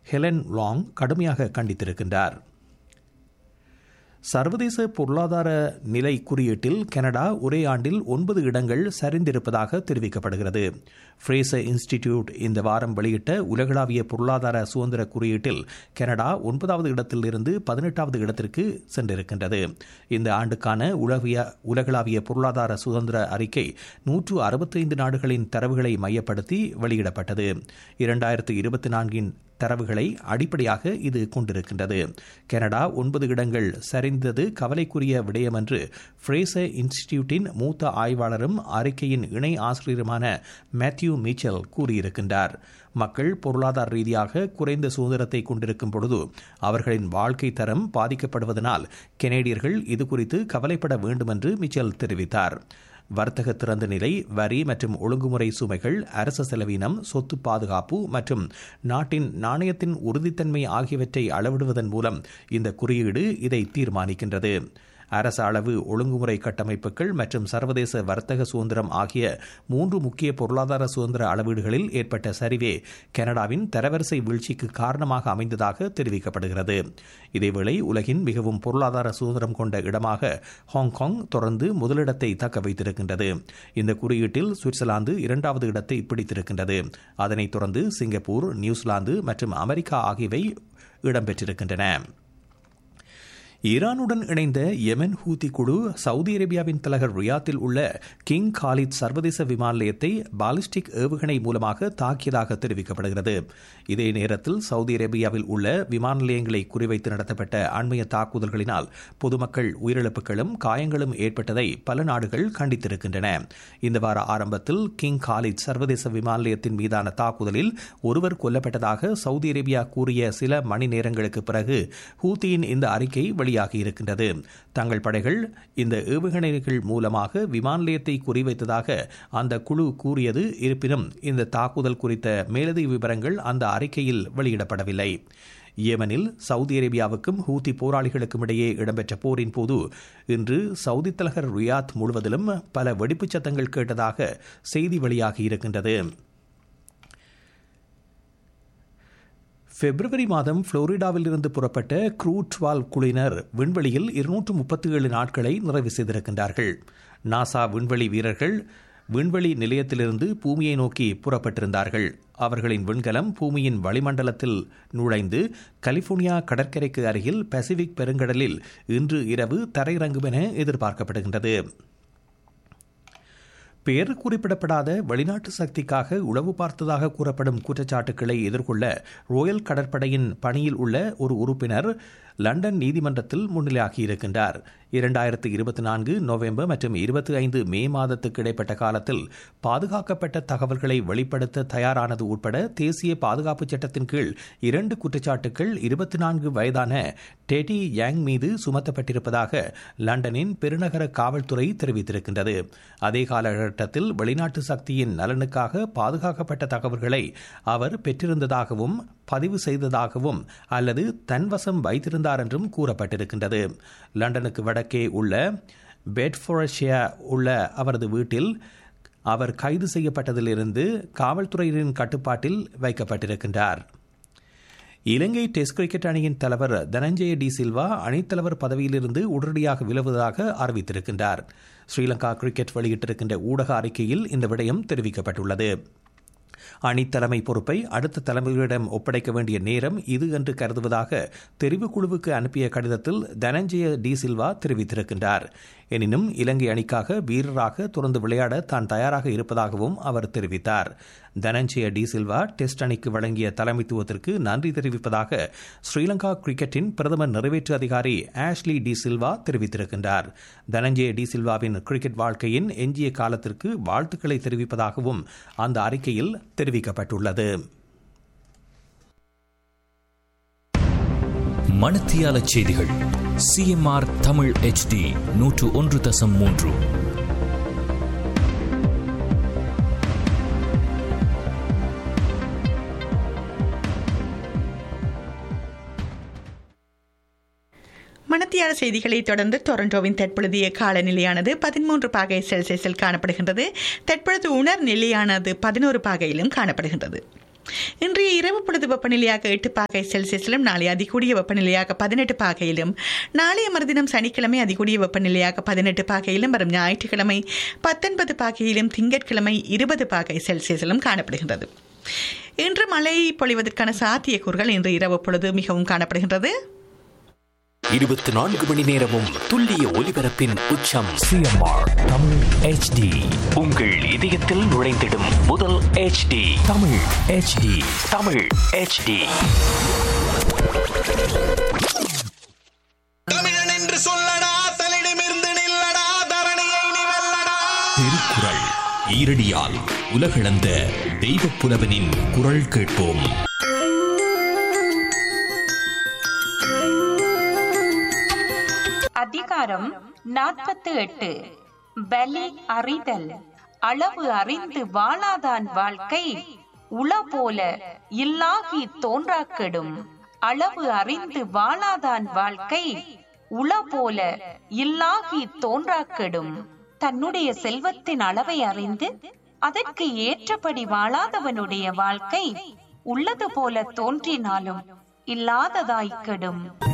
Helen long கடுமையாக கண்டித்திருக்கின்றார் சர்வதேச பொருளாதார நிலை குறியீட்டில் கனடா ஒரே ஆண்டில் ஒன்பது இடங்கள் சரிந்திருப்பதாக தெரிவிக்கப்படுகிறது ஃப்ரேசர் இன்ஸ்டிடியூட் இந்த வாரம் வெளியிட்ட உலகளாவிய பொருளாதார சுதந்திர குறியீட்டில் கனடா ஒன்பதாவது இடத்திலிருந்து பதினெட்டாவது இடத்திற்கு சென்றிருக்கின்றது இந்த ஆண்டுக்கான உலகிய உலகளாவிய பொருளாதார சுதந்திர அறிக்கை நூற்று அறுபத்தைந்து நாடுகளின் தரவுகளை மையப்படுத்தி வெளியிடப்பட்டது இரண்டாயிரத்து இருபத்தி நான்கின் தரவுகளை அடிப்படையாக இது கொண்டிருக்கின்றது கனடா ஒன்பது இடங்கள் சரிந்தது கவலைக்குரிய விடயம் என்று ஃப்ரேசர் இன்ஸ்டிடியூட்டின் மூத்த ஆய்வாளரும் அறிக்கையின் இணை ஆசிரியருமான மேத்யூ மீச்சல் கூறியிருக்கின்றார் மக்கள் பொருளாதார ரீதியாக குறைந்த சுதந்திரத்தை கொண்டிருக்கும் பொழுது அவர்களின் வாழ்க்கை தரம் பாதிக்கப்படுவதனால் கெனேடியர்கள் இதுகுறித்து கவலைப்பட வேண்டும் என்று மிச்சல் தெரிவித்தார் வர்த்தக திறந்த நிலை வரி மற்றும் ஒழுங்குமுறை சுமைகள் அரச செலவினம் சொத்து பாதுகாப்பு மற்றும் நாட்டின் நாணயத்தின் உறுதித்தன்மை ஆகியவற்றை அளவிடுவதன் மூலம் இந்த குறியீடு இதை தீர்மானிக்கின்றது அரச அளவு ஒழுங்குமுறை கட்டமைப்புகள் மற்றும் சர்வதேச வர்த்தக சுதந்திரம் ஆகிய மூன்று முக்கிய பொருளாதார சுதந்திர அளவீடுகளில் ஏற்பட்ட சரிவே கனடாவின் தரவரிசை வீழ்ச்சிக்கு காரணமாக அமைந்ததாக தெரிவிக்கப்படுகிறது இதேவேளை உலகின் மிகவும் பொருளாதார சுதந்திரம் கொண்ட இடமாக ஹாங்காங் தொடர்ந்து முதலிடத்தை தக்க வைத்திருக்கின்றது இந்த குறியீட்டில் சுவிட்சர்லாந்து இரண்டாவது இடத்தை பிடித்திருக்கின்றது அதனைத் தொடர்ந்து சிங்கப்பூர் நியூசிலாந்து மற்றும் அமெரிக்கா ஆகியவை இடம்பெற்றிருக்கின்றன ஈரானுடன் இணைந்த யெமன் ஹூதி குழு சவுதி அரேபியாவின் தலைநகர் ரியாத்தில் உள்ள கிங் காலித் சர்வதேச விமான நிலையத்தை பாலிஸ்டிக் ஏவுகணை மூலமாக தாக்கியதாக தெரிவிக்கப்படுகிறது இதே நேரத்தில் சவுதி அரேபியாவில் உள்ள விமான நிலையங்களை குறிவைத்து நடத்தப்பட்ட அண்மைய தாக்குதல்களினால் பொதுமக்கள் உயிரிழப்புகளும் காயங்களும் ஏற்பட்டதை பல நாடுகள் கண்டித்திருக்கின்றன இந்த வார ஆரம்பத்தில் கிங் காலித் சர்வதேச விமான நிலையத்தின் மீதான தாக்குதலில் ஒருவர் கொல்லப்பட்டதாக சவுதி அரேபியா கூறிய சில மணி நேரங்களுக்கு பிறகு ஹூத்தியின் இந்த அறிக்கை வெளியாகி இருக்கின்றது தங்கள் படைகள் இந்த ஏவுகணைகள் மூலமாக விமான நிலையத்தை குறிவைத்ததாக அந்த குழு கூறியது இருப்பினும் இந்த தாக்குதல் குறித்த மேலதிக விவரங்கள் அந்த அறிக்கையில் வெளியிடப்படவில்லை ஏமனில் சவுதி அரேபியாவுக்கும் ஹூத்தி போராளிகளுக்கும் இடையே இடம்பெற்ற போரின் போது இன்று சவுதி தலைநகர் ரியாத் முழுவதிலும் பல வெடிப்புச் சத்தங்கள் கேட்டதாக செய்தி வெளியாகி இருக்கின்றது பிப்ரவரி மாதம் புளோரிடாவில் இருந்து புறப்பட்ட க்ரூ டுவால் குழுவினர் விண்வெளியில் இருநூற்று முப்பத்தி ஏழு நாட்களை நிறைவு செய்திருக்கின்றார்கள் நாசா விண்வெளி வீரர்கள் விண்வெளி நிலையத்திலிருந்து பூமியை நோக்கி புறப்பட்டிருந்தார்கள் அவர்களின் விண்கலம் பூமியின் வளிமண்டலத்தில் நுழைந்து கலிபோர்னியா கடற்கரைக்கு அருகில் பசிபிக் பெருங்கடலில் இன்று இரவு தரையிறங்கும் என எதிர்பார்க்கப்படுகின்றது பெயர் குறிப்பிடப்படாத வெளிநாட்டு சக்திக்காக உளவு பார்த்ததாக கூறப்படும் குற்றச்சாட்டுக்களை எதிர்கொள்ள ரோயல் கடற்படையின் பணியில் உள்ள ஒரு உறுப்பினர் லண்டன் நீதிமன்றத்தில் முன்னிலையாகியிருக்கின்றார் இரண்டாயிரத்து இருபத்தி நான்கு நவம்பர் மற்றும் இருபத்தி ஐந்து மே மாதத்துக்கு இடைப்பட்ட காலத்தில் பாதுகாக்கப்பட்ட தகவல்களை வெளிப்படுத்த தயாரானது உட்பட தேசிய பாதுகாப்பு சட்டத்தின் கீழ் இரண்டு குற்றச்சாட்டுகள் இருபத்தி நான்கு வயதான டெடி யாங் மீது சுமத்தப்பட்டிருப்பதாக லண்டனின் பெருநகர காவல்துறை தெரிவித்திருக்கின்றது அதே காலகட்டத்தில் வெளிநாட்டு சக்தியின் நலனுக்காக பாதுகாக்கப்பட்ட தகவல்களை அவர் பெற்றிருந்ததாகவும் பதிவு செய்ததாகவும் அல்லது தன்வசம் வைத்திருந்தார் என்றும் கூறப்பட்டிருக்கின்றது லண்டனுக்கு வடக்கே உள்ள பெட்ஃபோரஷியா உள்ள அவரது வீட்டில் அவர் கைது செய்யப்பட்டதிலிருந்து காவல்துறையினரின் கட்டுப்பாட்டில் வைக்கப்பட்டிருக்கின்றார் இலங்கை டெஸ்ட் கிரிக்கெட் அணியின் தலைவர் தனஞ்சய டி சில்வா அணித்தலைவர் பதவியிலிருந்து உடனடியாக விலகுவதாக அறிவித்திருக்கின்றார் ஸ்ரீலங்கா கிரிக்கெட் வெளியிட்டிருக்கின்ற ஊடக அறிக்கையில் இந்த விடயம் தெரிவிக்கப்பட்டுள்ளது அணித்தலைமை பொறுப்பை அடுத்த தலைமையிடம் ஒப்படைக்க வேண்டிய நேரம் இது என்று கருதுவதாக தெரிவுக்குழுவுக்கு அனுப்பிய கடிதத்தில் தனஞ்சய டி சில்வா தெரிவித்திருக்கின்றார் எனினும் இலங்கை அணிக்காக வீரராக தொடர்ந்து விளையாட தான் தயாராக இருப்பதாகவும் அவர் தெரிவித்தார் தனஞ்சய டி சில்வா டெஸ்ட் அணிக்கு வழங்கிய தலைமைத்துவத்திற்கு நன்றி தெரிவிப்பதாக ஸ்ரீலங்கா கிரிக்கெட்டின் பிரதமர் நிறைவேற்று அதிகாரி ஆஷ்லி டி சில்வா தெரிவித்திருக்கின்றார் தனஞ்சய டி சில்வாவின் கிரிக்கெட் வாழ்க்கையின் எஞ்சிய காலத்திற்கு வாழ்த்துக்களை தெரிவிப்பதாகவும் அந்த அறிக்கையில் தெரிவிக்கப்பட்டுள்ளது மணத்தியால செய்திகள் சிஎம்ஆர் தமிழ் ஹெச்டி நூற்று ஒன்று தசம் மூன்று மணத்தியால செய்திகளை தொடர்ந்து டொரண்டோவின் தற்பொழுதைய காலநிலையானது பதிமூன்று பாகை செல்சியஸில் காணப்படுகின்றது தற்பொழுது உணர் நிலையானது பதினோரு பாகையிலும் காணப்படுகின்றது இன்றைய இரவு பொழுது வெப்பநிலையாக எட்டு பாகை செல்சியஸிலும் நாளை அதிகூடிய வெப்பநிலையாக பதினெட்டு பாகையிலும் நாளைய மறுதினம் சனிக்கிழமை அதிகூடிய வெப்பநிலையாக பதினெட்டு பாகையிலும் வரும் ஞாயிற்றுக்கிழமை பத்தொன்பது பாகையிலும் திங்கட்கிழமை இருபது பாகை செல்சியஸிலும் காணப்படுகின்றது இன்று மழை பொழிவதற்கான சாத்தியக்கூறுகள் இன்று இரவு பொழுது மிகவும் காணப்படுகின்றது இருபத்தி நான்கு மணி நேரமும் துல்லிய ஒலிபரப்பின் உச்சம் சிஎம்ஆர் தமிழ் ஹெச்டி உங்கள் இதயத்தில் நுழைந்திடும் முதல் HD Tamil HD Tamil HD தமிழன் என்று சொல்லடா தலிடமிருந்து நில்லடா தரணியை நீ வெல்லடா திருக்குறள் ஈரடியால் உலகளந்த தெய்வப் புலவனின் குரல் கேட்போம் அதிகாரம் நாற்பத்து எட்டு பலி அறிதல் அளவு அறிந்து வாழாதான் வாழ்க்கை உள போல இல்லாகி தோன்றாக்கெடும் அளவு அறிந்து வாழாதான் வாழ்க்கை உள போல இல்லாகி தோன்றாக்கெடும் தன்னுடைய செல்வத்தின் அளவை அறிந்து அதற்கு ஏற்றபடி வாழாதவனுடைய வாழ்க்கை உள்ளது போல தோன்றினாலும் இல்லாததாய்க்கெடும்